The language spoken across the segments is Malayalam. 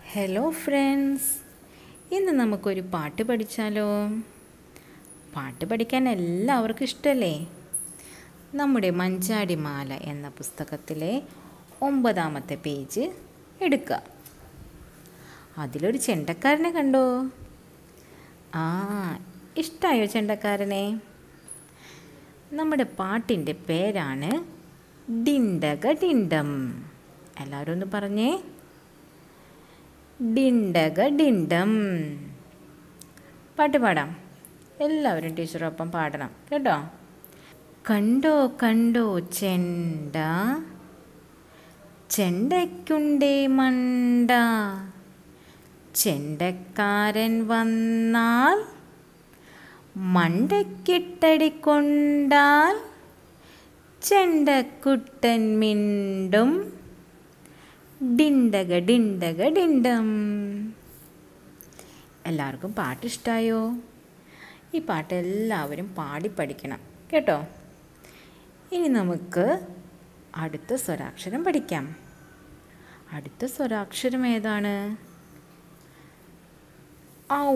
ഹലോ ഫ്രണ്ട്സ് ഇന്ന് നമുക്കൊരു പാട്ട് പഠിച്ചാലോ പാട്ട് പഠിക്കാൻ എല്ലാവർക്കും ഇഷ്ടമല്ലേ നമ്മുടെ മഞ്ചാടിമാല എന്ന പുസ്തകത്തിലെ ഒമ്പതാമത്തെ പേജ് എടുക്കുക അതിലൊരു ചെണ്ടക്കാരനെ കണ്ടോ ആ ഇഷ്ടമായോ ചെണ്ടക്കാരനെ നമ്മുടെ പാട്ടിൻ്റെ പേരാണ് ഡിണ്ടക ഡിണ്ടം എല്ലാവരും ഒന്ന് പറഞ്ഞേ ഡിണ്ടക ഡിണ്ടം പാട്ട് പാടാം എല്ലാവരും ടീച്ചറൊപ്പം പാടണം കേട്ടോ കണ്ടോ കണ്ടോ ചെണ്ട ചെണ്ടയ്ക്കുണ്ടേ മണ്ട ചെണ്ടക്കാരൻ വന്നാൽ മണ്ടയ്ക്കിട്ടടി കൊണ്ടാൽ ചെണ്ടക്കുട്ടൻ മിണ്ടും ഡിണ്ടക ഡിണ്ടക ഡിണ്ടം എല്ലാവർക്കും പാട്ട് ഇഷ്ടമായോ ഈ പാട്ട് എല്ലാവരും പാടി പഠിക്കണം കേട്ടോ ഇനി നമുക്ക് അടുത്ത സ്വരാക്ഷരം പഠിക്കാം അടുത്ത സ്വരാക്ഷരം ഏതാണ് ഔ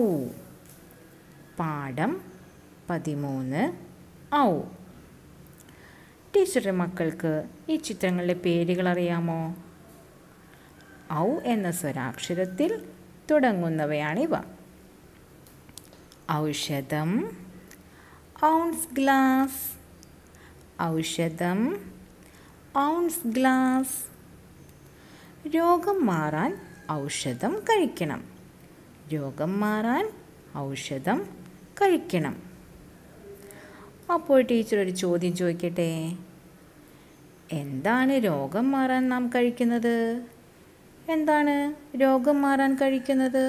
പാഠം പതിമൂന്ന് ഔ ടീച്ചറുടെ മക്കൾക്ക് ഈ ചിത്രങ്ങളുടെ പേരുകൾ അറിയാമോ ഔ എന്ന സ്വരാക്ഷരത്തിൽ തുടങ്ങുന്നവയാണിവ ഔഷധം ഔൺസ് ഗ്ലാസ് ഔഷധം ഔൺസ് ഗ്ലാസ് രോഗം മാറാൻ ഔഷധം കഴിക്കണം രോഗം മാറാൻ ഔഷധം കഴിക്കണം അപ്പോൾ ടീച്ചർ ഒരു ചോദ്യം ചോദിക്കട്ടെ എന്താണ് രോഗം മാറാൻ നാം കഴിക്കുന്നത് എന്താണ് രോഗം മാറാൻ കഴിക്കുന്നത്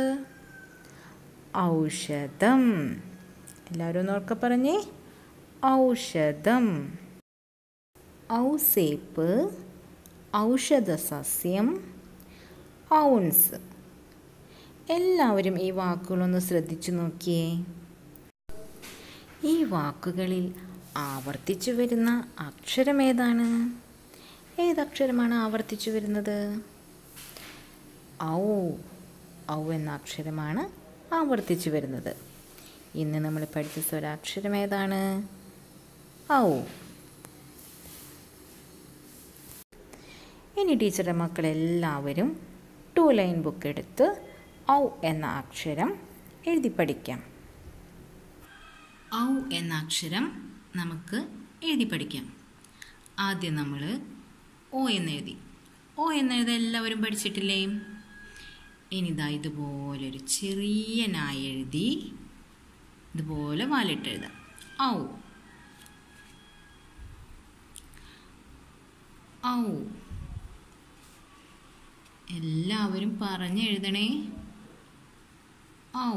ഔഷധം എല്ലാവരും ഒന്ന് ഓർക്ക പറഞ്ഞേ ഔഷധം ഔസേപ്പ് ഔഷധസസ്യം ഔൺസ് എല്ലാവരും ഈ വാക്കുകളൊന്ന് ശ്രദ്ധിച്ചു നോക്കിയേ ഈ വാക്കുകളിൽ ആവർത്തിച്ചു വരുന്ന അക്ഷരം ഏതാണ് ഏതക്ഷരമാണ് ആവർത്തിച്ചു വരുന്നത് ഔ ഔ എന്ന അക്ഷരമാണ് ആവർത്തിച്ചു വരുന്നത് ഇന്ന് നമ്മൾ പഠിച്ച സ്വരാക്ഷരം ഏതാണ് ഔ ഇനി ടീച്ചറുടെ മക്കളെല്ലാവരും ടു ലൈൻ ബുക്ക് എടുത്ത് ഔ എന്ന അക്ഷരം എഴുതി പഠിക്കാം ഔ എന്ന അക്ഷരം നമുക്ക് എഴുതി പഠിക്കാം ആദ്യം നമ്മൾ ഓ എന്ന് എഴുതി ഓ എന്നെഴുത എല്ലാവരും പഠിച്ചിട്ടില്ലേ ഇനി ഇതാ ഇതുപോലൊരു ചെറിയ നായ എഴുതി ഇതുപോലെ വാലിട്ട് എഴുതാം ഔ ഔ എല്ലാവരും പറഞ്ഞെഴുതണേ ഔ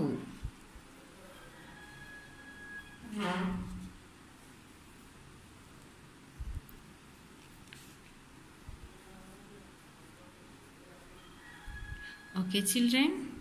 Okay, children?